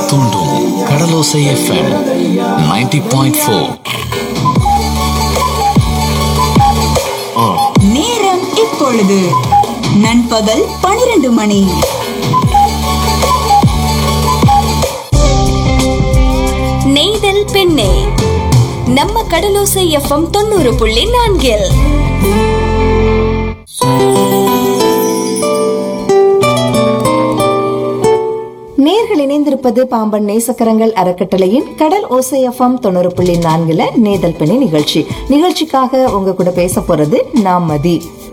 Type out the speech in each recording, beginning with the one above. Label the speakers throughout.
Speaker 1: தூண்டும் கடலோசை FM 90.4 point four
Speaker 2: நேரம் இப்பொழுது நண்பகல் பனிரெண்டு மணி
Speaker 3: நெய்தல் பெண்ணே நம்ம கடலோசை எஃப்எம் தொண்ணூறு புள்ளி நான்கில்
Speaker 4: நேர்கள் இணைந்திருப்பது பாம்பன் நேசக்கரங்கள் அறக்கட்டளையின் கடல் ஓசையஃபம் தொண்ணூறு புள்ளி நான்குல நேதல் பெண்ணி நிகழ்ச்சி நிகழ்ச்சிக்காக உங்க கூட பேச போறது நான் மதி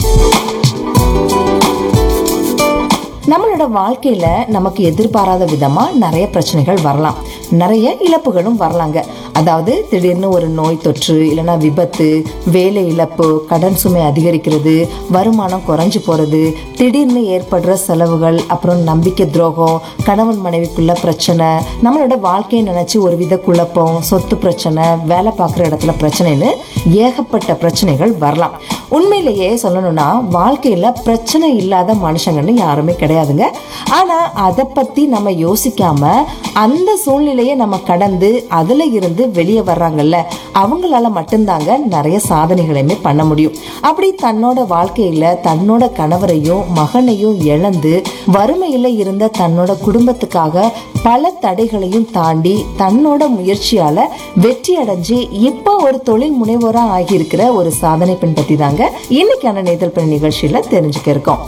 Speaker 4: நம்மளோட வாழ்க்கையில நமக்கு எதிர்பாராத விதமா நிறைய பிரச்சனைகள் வரலாம் நிறைய இழப்புகளும் வரலாங்க அதாவது திடீர்னு ஒரு நோய் தொற்று இல்லைன்னா விபத்து வேலை இழப்பு கடன் சுமை அதிகரிக்கிறது வருமானம் குறைஞ்சு போறது திடீர்னு ஏற்படுற செலவுகள் அப்புறம் நம்பிக்கை துரோகம் கணவன் மனைவிக்குள்ள பிரச்சனை நம்மளோட வாழ்க்கையை நினைச்சு ஒரு வித குழப்பம் சொத்து பிரச்சனை வேலை பார்க்குற இடத்துல பிரச்சனைன்னு ஏகப்பட்ட பிரச்சனைகள் வரலாம் உண்மையிலேயே சொல்லணும்னா வாழ்க்கையில பிரச்சனை இல்லாத மனுஷங்கன்னு யாருமே கிடையாதுங்க ஆனா அதை பத்தி நம்ம யோசிக்காம அந்த சூழ்நிலையை நம்ம கடந்து அதுல இருந்து வெளியே வர்றாங்கல்ல அவங்களால மட்டும்தாங்க நிறைய சாதனைகளையுமே பண்ண முடியும் அப்படி தன்னோட வாழ்க்கையில தன்னோட கணவரையும் மகனையும் இழந்து வறுமையில இருந்த தன்னோட குடும்பத்துக்காக பல தடைகளையும் தாண்டி தன்னோட முயற்சியால வெற்றி அடைஞ்சு இப்போ ஒரு தொழில் முனைவோரா ஆகியிருக்கிற ஒரு சாதனை பெண் பத்தி தாங்க இன்னைக்கான நேதல் பெண் நிகழ்ச்சியில தெரிஞ்சுக்க இருக்கோம்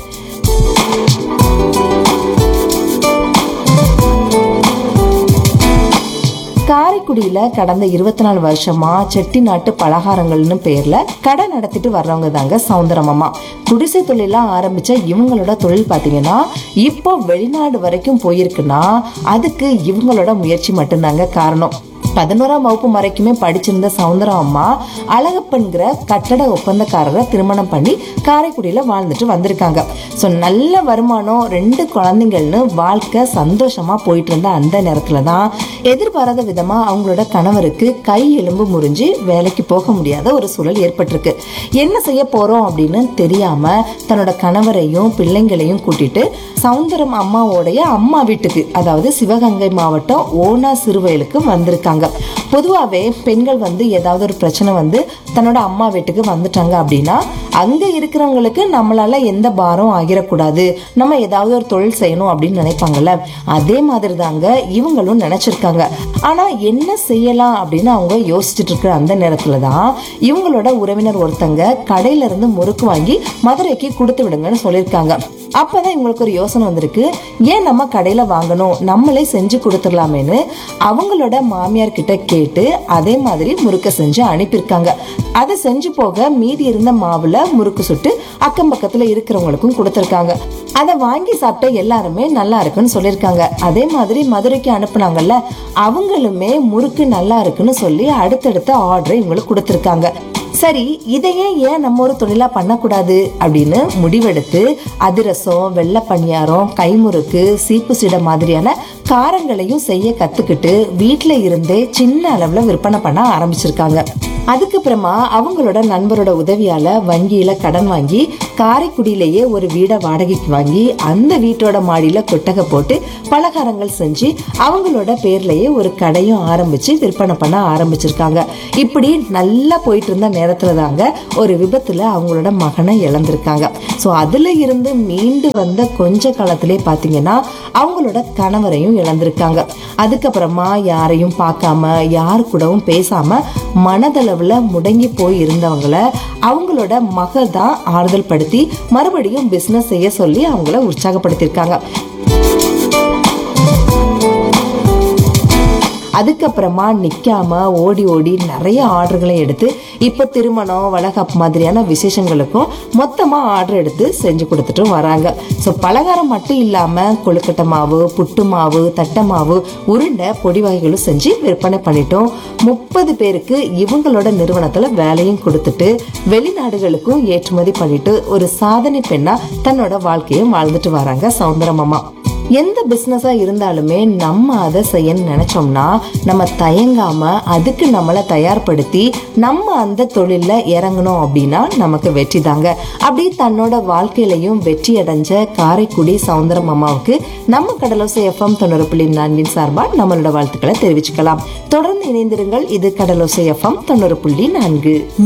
Speaker 4: காரைக்குடியில கடந்த இருபத்தி நாலு வருஷமா செட்டிநாட்டு பலகாரங்கள்னு பேர்ல கடை நடத்திட்டு வர்றவங்க தாங்க சவுந்தரமாமா குடிசை தொழிலா ஆரம்பிச்ச இவங்களோட தொழில் பாத்தீங்கன்னா இப்போ வெளிநாடு வரைக்கும் போயிருக்குன்னா அதுக்கு இவங்களோட முயற்சி மட்டும்தாங்க காரணம் பதினோராம் வகுப்பு வரைக்குமே படிச்சிருந்த சவுந்தரம் அம்மா அழகப்பன்கிற கட்டட ஒப்பந்தக்காரரை திருமணம் பண்ணி காரைக்குடியில வாழ்ந்துட்டு வந்திருக்காங்க ஸோ நல்ல வருமானம் ரெண்டு குழந்தைங்கள்னு வாழ்க்கை சந்தோஷமா போயிட்டு இருந்த அந்த நேரத்துல தான் எதிர்பாராத விதமா அவங்களோட கணவருக்கு கை எலும்பு முறிஞ்சு வேலைக்கு போக முடியாத ஒரு சூழல் ஏற்பட்டிருக்கு என்ன செய்ய போறோம் அப்படின்னு தெரியாம தன்னோட கணவரையும் பிள்ளைங்களையும் கூட்டிட்டு சவுந்தரம் அம்மாவோடைய அம்மா வீட்டுக்கு அதாவது சிவகங்கை மாவட்டம் ஓனா சிறுவயலுக்கு வந்திருக்காங்க பொதுவாகவே பெண்கள் வந்து ஏதாவது ஒரு பிரச்சனை வந்து தன்னோட அம்மா வீட்டுக்கு வந்துட்டாங்க அப்படின்னா அங்க இருக்கிறவங்களுக்கு நம்மளால எந்த பாரம் ஆகிடக்கூடாது நம்ம ஏதாவது ஒரு தொழில் செய்யணும் அப்படின்னு நினைப்பாங்கல்ல அதே மாதிரி தாங்க இவங்களும் நினைச்சிருக்காங்க ஆனா என்ன செய்யலாம் அப்படின்னு அவங்க யோசிச்சுட்டு இருக்கிற அந்த நேரத்துல தான் இவங்களோட உறவினர் ஒருத்தங்க கடையில இருந்து முறுக்கு வாங்கி மதுரைக்கு கொடுத்து விடுங்கன்னு சொல்லியிருக்காங்க அப்பதான் இவங்களுக்கு ஒரு யோசனை வந்திருக்கு ஏன் நம்ம கடையில வாங்கணும் நம்மளே செஞ்சு கொடுத்துடலாமேன்னு அவங்களோட மாமியார் கிட்ட கேட்டு அதே மாதிரி முறுக்க செஞ்சு அனுப்பியிருக்காங்க அதை செஞ்சு போக மீதி இருந்த மாவுல முறுக்கு சுட்டு அக்கம் பக்கத்துல இருக்கிறவங்களுக்கும் கொடுத்துருக்காங்க அதை வாங்கி சாப்பிட்ட எல்லாருமே நல்லா இருக்குன்னு சொல்லியிருக்காங்க அதே மாதிரி மதுரைக்கு அனுப்புனாங்கல்ல அவங்களுமே முறுக்கு நல்லா இருக்குன்னு சொல்லி அடுத்தடுத்த ஆர்டர் இவங்களுக்கு கொடுத்துருக்காங்க சரி இதையே ஏன் நம்ம ஒரு தொழிலா பண்ணக்கூடாது அப்படின்னு முடிவெடுத்து அதிரசம் வெள்ளை பணியாரம் கைமுறுக்கு சீப்பு சீடை மாதிரியான காரங்களையும் செய்ய கத்துக்கிட்டு வீட்ல இருந்தே சின்ன அளவுல விற்பனை பண்ண ஆரம்பிச்சிருக்காங்க அதுக்கப்புறமா அவங்களோட நண்பரோட உதவியால வங்கியில கடன் வாங்கி காரைக்குடியிலேயே ஒரு வீடை வாடகைக்கு வாங்கி அந்த வீட்டோட மாடியில கொட்டகை போட்டு பலகாரங்கள் செஞ்சு அவங்களோட பேர்லயே ஒரு கடையும் ஆரம்பிச்சு விற்பனை பண்ண ஆரம்பிச்சிருக்காங்க இப்படி நல்லா போயிட்டு இருந்த நேரத்துல தாங்க ஒரு விபத்துல அவங்களோட மகனை இழந்திருக்காங்க ஸோ அதுல இருந்து மீண்டு வந்த கொஞ்ச காலத்திலே பாத்தீங்கன்னா அவங்களோட கணவரையும் இழந்திருக்காங்க அதுக்கப்புறமா யாரையும் பார்க்காம யார் கூடவும் பேசாம மனதளவுல முடங்கி போய் இருந்தவங்கள அவங்களோட மகள் தான் ஆறுதல் படுத்தி மறுபடியும் பிசினஸ் செய்ய சொல்லி அவங்கள உற்சாகப்படுத்தியிருக்காங்க அதுக்கப்புறமா நிக்காம ஓடி ஓடி நிறைய ஆர்டர்களை எடுத்து இப்ப திருமணம் வளகாப்பு மாதிரியான விசேஷங்களுக்கும் மொத்தமா ஆர்டர் எடுத்து செஞ்சு கொடுத்துட்டு வராங்க ஸோ பலகாரம் மட்டும் இல்லாம கொழுக்கட்டை மாவு புட்டு மாவு தட்டை மாவு உருண்டை பொடி வகைகளும் செஞ்சு விற்பனை பண்ணிட்டோம் முப்பது பேருக்கு இவங்களோட நிறுவனத்துல வேலையும் கொடுத்துட்டு வெளிநாடுகளுக்கும் ஏற்றுமதி பண்ணிட்டு ஒரு சாதனை பெண்ணா தன்னோட வாழ்க்கையும் வாழ்ந்துட்டு வராங்க சௌந்தரம் அம்மா எந்த பிசினஸா இருந்தாலுமே நம்ம அதை செய்யணும்னு நினைச்சோம்னா நம்ம தயங்காம அதுக்கு நம்மளை தயார்படுத்தி நம்ம அந்த தொழில்ல இறங்கணும் அப்படின்னா நமக்கு வெற்றி தாங்க அப்படி தன்னோட வாழ்க்கையிலையும் வெற்றி அடைஞ்ச காரைக்குடி சவுந்தரம் அம்மாவுக்கு நம்ம கடலோசை எஃப்எம் தொண்ணூறு புள்ளி நான்கின் சார்பா நம்மளோட வாழ்த்துக்களை தெரிவிச்சுக்கலாம் தொடர்ந்து இணைந்திருங்கள் இது கடலோசை எஃப்எம் தொண்ணூறு புள்ளி நான்கு